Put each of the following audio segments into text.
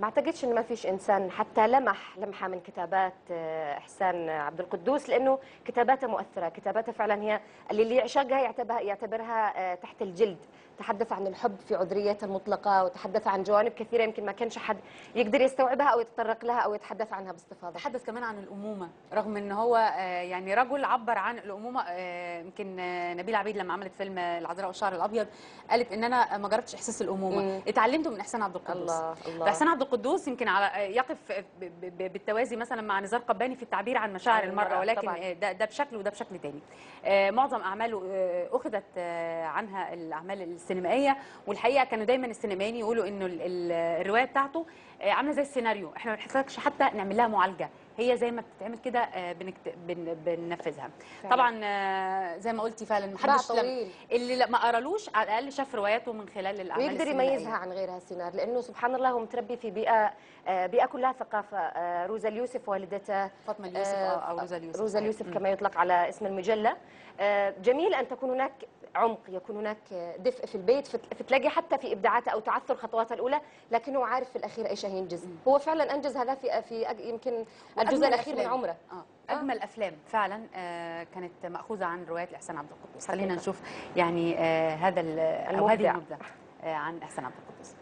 ما اعتقدش انه ما فيش انسان حتى لمح لمحه من كتابات آه، احسان عبد القدوس لانه كتاباته مؤثره كتاباته فعلا هي اللي اللي يعشقها يعتبرها يعتبرها آه، تحت الجلد تحدث عن الحب في عذريته المطلقه وتحدث عن جوانب كثيره يمكن ما كانش حد يقدر يستوعبها او يتطرق لها او يتحدث عنها باستفاضه تحدث كمان عن الامومه رغم ان هو آه، يعني رجل عبر عن الامومه آه، يمكن آه، نبيل عبيد لما عملت فيلم العذراء والشعر الابيض قالت ان انا ما جربتش احساس الامومه مم. اتعلمته من احسان عبد القدوس الله الله فاحسان عبد القدوس يمكن على يقف ب- ب- بالتوازي مثلا مع نزار قباني في التعبير عن مشاعر عن المراه المرأة ولكن طبعاً. آه، ده, ده بشكل وده بشكل تاني آه، معظم اعماله آه، اخذت آه، عنها الاعمال السينمائيه والحقيقه كانوا دايما السينمائيين يقولوا انه ال- ال- الروايه بتاعته آه، عامله زي السيناريو احنا ما بنحتاجش حتى نعمل لها معالجه هي زي ما بتتعمل كده آه، بنكت... بن... بننفذها فعلاً. طبعا آه، زي ما قلتي فعلا باع محدش لم... طويل اللي لا- ما قرالوش على الاقل شاف رواياته من خلال الاعمال ويقدر السينمائية. يميزها عن غيرها سينار لانه سبحان الله هو متربي في بيئه آه، بيئه كلها ثقافه آه، روزا اليوسف والدته فاطمه اليوسف آه، او روزا اليوسف روزا صحيح. اليوسف مم. كما يطلق على اسم المجله آه، جميل ان تكون هناك عمق يكون هناك دفء في البيت فت- فتلاقي حتى في ابداعاته او تعثر خطواته الاولى لكنه عارف في الاخير ايش هينجز هو فعلا انجز هذا في في أج- يمكن الجزء وأجمل الاخير من أفلام. عمره اه اجمل افلام فعلا آه كانت ماخوذه عن روايه الاحسان عبد القدوس خلينا حقيقة. نشوف يعني آه هذا ال- او هذه المبدع. النبذه آه عن احسان عبد القدوس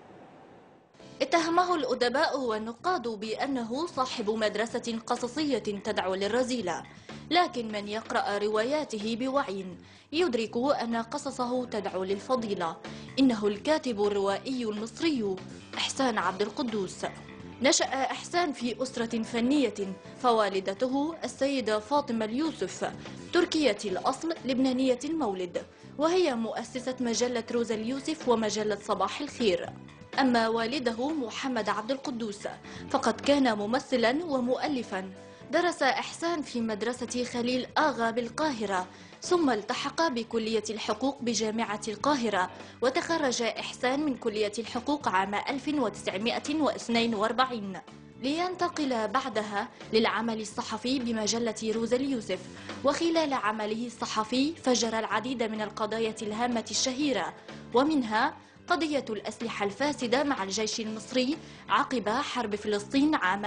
اتهمه الأدباء والنقاد بأنه صاحب مدرسة قصصية تدعو للرذيلة لكن من يقرأ رواياته بوعي يدرك أن قصصه تدعو للفضيلة إنه الكاتب الروائي المصري إحسان عبد القدوس نشأ إحسان في أسرة فنية فوالدته السيدة فاطمة اليوسف تركية الأصل لبنانية المولد وهي مؤسسة مجلة روزا اليوسف ومجلة صباح الخير أما والده محمد عبد القدوس فقد كان ممثلا ومؤلفا درس إحسان في مدرسة خليل آغا بالقاهرة ثم التحق بكلية الحقوق بجامعة القاهرة وتخرج إحسان من كلية الحقوق عام 1942 لينتقل بعدها للعمل الصحفي بمجلة روزا اليوسف وخلال عمله الصحفي فجر العديد من القضايا الهامة الشهيرة ومنها قضية الأسلحة الفاسدة مع الجيش المصري عقب حرب فلسطين عام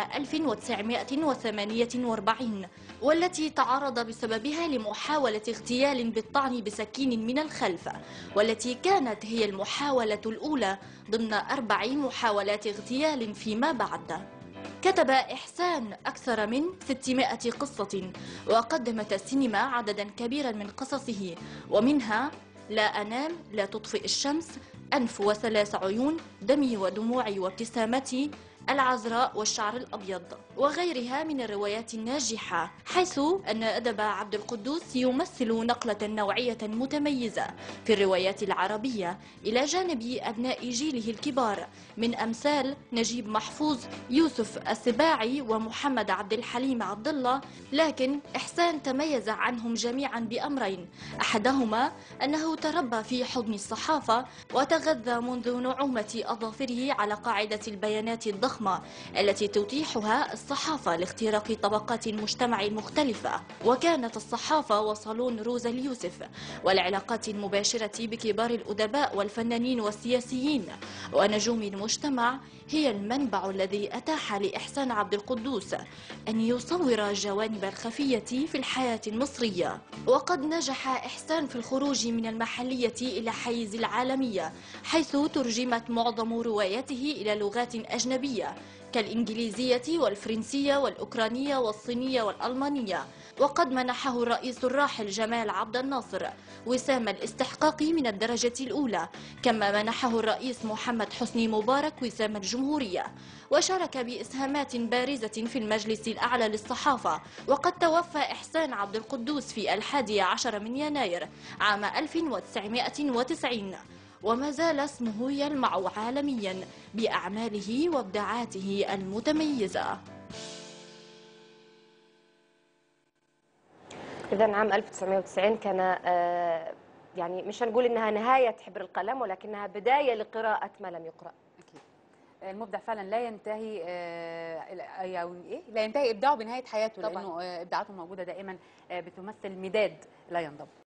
1948 والتي تعرض بسببها لمحاولة اغتيال بالطعن بسكين من الخلف والتي كانت هي المحاولة الأولى ضمن أربع محاولات اغتيال فيما بعد كتب إحسان أكثر من 600 قصة وقدمت السينما عددا كبيرا من قصصه ومنها لا أنام لا تطفئ الشمس أنف وثلاث عيون دمي ودموعي وابتسامتي العذراء والشعر الأبيض وغيرها من الروايات الناجحة حيث أن أدب عبد القدوس يمثل نقلة نوعية متميزة في الروايات العربية إلى جانب أبناء جيله الكبار من أمثال نجيب محفوظ يوسف السباعي ومحمد عبد الحليم عبد الله لكن إحسان تميز عنهم جميعا بأمرين أحدهما أنه تربى في حضن الصحافة وتغذى منذ نعومة أظافره على قاعدة البيانات الضخمة التي تتيحها الصحافة لاختراق طبقات المجتمع المختلفة وكانت الصحافة وصالون روزا اليوسف والعلاقات المباشرة بكبار الأدباء والفنانين والسياسيين ونجوم المجتمع هي المنبع الذي أتاح لإحسان عبد القدوس أن يصور الجوانب الخفية في الحياة المصرية وقد نجح إحسان في الخروج من المحلية إلى حيز العالمية حيث ترجمت معظم رواياته إلى لغات أجنبية كالإنجليزية والفرنسية والأوكرانية والصينية والألمانية وقد منحه الرئيس الراحل جمال عبد الناصر وسام الاستحقاق من الدرجة الأولى كما منحه الرئيس محمد حسني مبارك وسام الجمهورية وشارك بإسهامات بارزة في المجلس الأعلى للصحافة وقد توفى إحسان عبد القدوس في الحادي عشر من يناير عام 1990 وما زال اسمه يلمع عالميا بأعماله وابداعاته المتميزة إذا عام 1990 كان آه، يعني مش هنقول إنها نهاية حبر القلم ولكنها بداية لقراءة ما لم يقرأ اكيد المبدع فعلا لا ينتهي آه، يعني ايه لا ينتهي ابداعه بنهايه حياته طبعاً. لانه آه، ابداعاته موجوده دائما آه، بتمثل مداد لا ينضب